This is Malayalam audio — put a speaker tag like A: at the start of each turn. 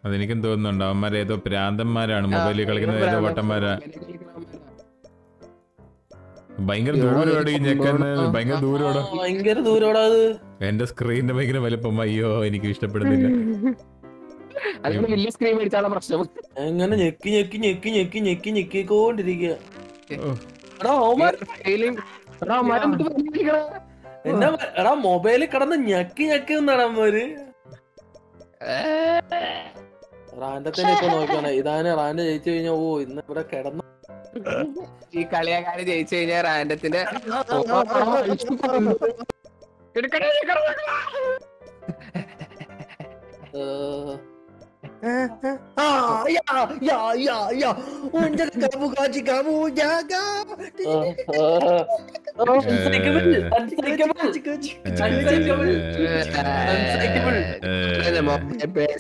A: അതെനിക്കും തോന്നുന്നുണ്ട് അവന്മാർ ഏതോ പ്രാന്തന്മാരാണ് മൊബൈലിൽ കളിക്കുന്ന ഏതോ വട്ടന്മാരാ ഭയങ്കര ദൂരമാണ് ഈ ഞെക്കുന്ന ഭയങ്കര ദൂരമാണ്
B: ഭയങ്കര ദൂരോടാ അത്
A: എന്റെ സ്ക്രീനിന്റെ ഭയങ്കര വലുപ്പം അയ്യോ എനിക്ക് ഇഷ്ടപ്പെടുന്നില്ല
C: അതിന് വലിയ സ്ക്രീൻ മേടിച്ചാലുള്ള പ്രശ്നം
B: എങ്ങനെ ഞെക്കി ഞെക്കി ഞെക്കി ഞെക്കി ഞെക്കി ഞെക്കിക്കൊണ്ടിരിക്കുക
A: ഓ,
B: എടാ ഓമാർ
C: കയ്യിലും എടാ, മരം വിട്ട് വലിച്ചിരിക്കണ.
B: എന്നാ എടാ മൊബൈലിൽ കിടന്ന് ഞെക്കി ഞെക്കി നിന്നാണ് അമ്മര് റാന്റെ തന്നെ ഇപ്പൊ നോക്കുകയാണ് ഇതാണ് റാന്റെ ജയിച്ചു കഴിഞ്ഞാ ഓ ഇന്ന് ഇവിടെ കിടന്നു
C: ഈ കളിയാക്കാര് ജയിച്ചു കഴിഞ്ഞാൽ റാൻഡത്തിന്റെ എടുക്കണേ, എടുക്കണേ, എടുക്കണേ.
D: Ah, ya, ya, ya, ya. Unjak kamu kaji kamu jaga.
B: Unsinkable, unsinkable.
D: Kaji kaji
A: ഏ,
B: Unsinkable.
A: ഏ,
B: Unsinkable.
A: ഏ,
C: മൊബൈൽ